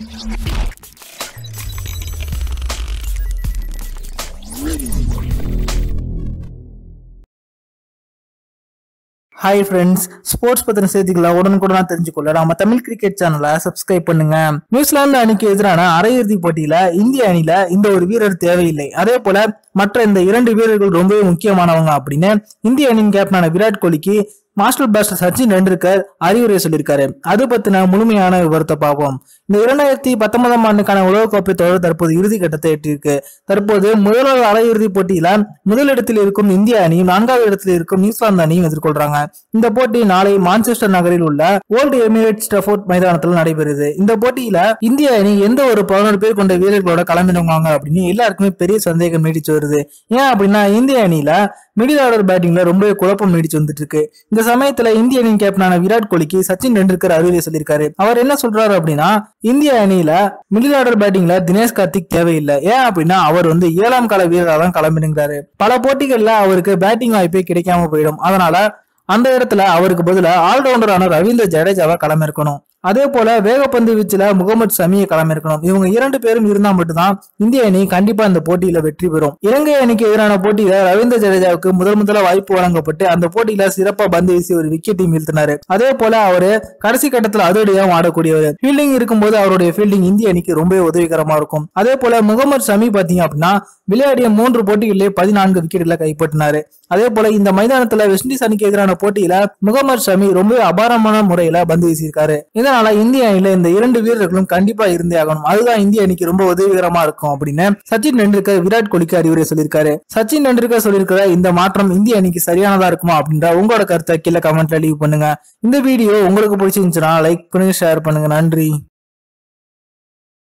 hi friends sports பத்தின செய்திகளை உடனுக்குடனா தெரிஞ்சுக்கொள்ள நம்ம தமிழ் கிரிக்கெட் சேனலை சப்ஸ்கிரைப் பண்ணுங்க நியூசிலாந்து அணிக்கு எதிரான அரையிறுதி போட்டியில இந்திய அணில இந்த ஒரு வீரர் தேவையில்லை அதே போல மற்ற இந்த இரண்டு வீரர்கள் ரொம்பவே முக்கியமானவங்க அப்படின்னு இந்திய அணியின் கேப்டனான விராட் கோலிக்கு மாஸ்டர் பிளாஸ்டர் சச்சின் டெண்டுல்கர் அறிவுரை சொல்லியிருக்காரு அது பத்தின முழுமையான விவரத்தை பார்ப்போம் இந்த இரண்டாயிரத்தி பத்தொன்பதாம் ஆண்டுக்கான உலகக்கோப்பை தொடர் தற்போது இறுதி கட்டத்தை எட்டியிருக்கு தற்போது முதலாவது அரையிறுதி போட்டியில முதலிடத்தில் இருக்கும் இந்திய அணியும் நான்காவது இடத்தில் இருக்கும் நியூசிலாந்து அணியும் எதிர்கொள்றாங்க இந்த போட்டி நாளை மான்செஸ்டர் நகரில் உள்ள ஓல்டு எமிரேட்ஸ் ஸ்டஃபோர்ட் மைதானத்தில் நடைபெறுது இந்த போட்டியில இந்திய அணி எந்த ஒரு பதினோரு பேர் கொண்ட வீரர்களோட கலந்துடுவாங்க அப்படின்னு எல்லாருக்குமே பெரிய சந்தேகம் நீடிச்சு வருது ஏன் அப்படின்னா இந்திய அணியில மிடில் ஆர்டர் பேட்டிங்ல ரொம்பவே குழப்பம் நீடிச்சு வந்துட்டு இருக்கு இந்த சமயத்துல இந்திய அணியின் கேப்டனான விராட் கோலிக்கு சச்சின் டெண்டுல்கர் அறிவுரை சொல்லியிருக்காரு அவர் என்ன சொல்றாரு அப்படின்னா இந்திய அணியில மிடில் ஆர்டர் பேட்டிங்ல தினேஷ் கார்த்திக் தேவையில்லை ஏன் அப்படின்னா அவர் வந்து ஏழாம் கால வீரராக தான் கிளம்பினுங்கிறாரு பல போட்டிகள்ல அவருக்கு பேட்டிங் வாய்ப்பே கிடைக்காம போயிடும் அதனால அந்த இடத்துல அவருக்கு பதிலா ஆல்ரவுண்டரான ரவீந்திர ஜடேஜாவை களமிருக்கணும் அதே போல வேகப்பந்து வீச்சுல முகமது சமியை களமிருக்கணும் இவங்க இரண்டு பேரும் இருந்தா மட்டும்தான் இந்திய அணி கண்டிப்பா இந்த போட்டியில வெற்றி பெறும் இலங்கை அணிக்கு எதிரான போட்டியில ரவீந்திர ஜடேஜாவுக்கு முதல் முதல்ல வாய்ப்பு வழங்கப்பட்டு அந்த போட்டியில சிறப்பா பந்து வீசி ஒரு விக்கெட்டையும் வீழ்த்தினாரு அதே போல அவரு கடைசி கட்டத்துல அதோடையும் ஆடக்கூடியவர் ஃபீல்டிங் இருக்கும்போது அவருடைய ஃபீல்டிங் இந்திய அணிக்கு ரொம்பவே உதவிகரமா இருக்கும் அதே போல முகமது சமி பாத்தீங்க அப்படின்னா விளையாடிய மூன்று போட்டிகளிலே பதினான்கு விக்கெட்டுகளை கைப்பற்றினாரு அதே போல இந்த மைதானத்துல வெஸ்ட் இண்டீஸ் அணிக்கு எதிரான போட்டியில முகமது ஷமி ரொம்பவே அபாரமான முறையில பந்து வீசியிருக்காரு இதனால இந்திய அணியில இந்த இரண்டு வீரர்களும் கண்டிப்பா இருந்தே ஆகணும் அதுதான் இந்திய அணிக்கு ரொம்ப உதவிகரமா இருக்கும் அப்படின்னு சச்சின் டெண்டுல்கர் விராட் கோலிக்கு அறிவுரை சொல்லியிருக்காரு சச்சின் டெண்டுல்கர் சொல்லியிருக்கிற இந்த மாற்றம் இந்திய அணிக்கு சரியானதா இருக்குமா அப்படின்ற உங்களோட கருத்தை கீழே கமெண்ட்ல லீவ் பண்ணுங்க இந்த வீடியோ உங்களுக்கு பிடிச்சிருந்துச்சுன்னா லைக் பண்ணுங்க ஷேர் பண்ணுங்க நன்றி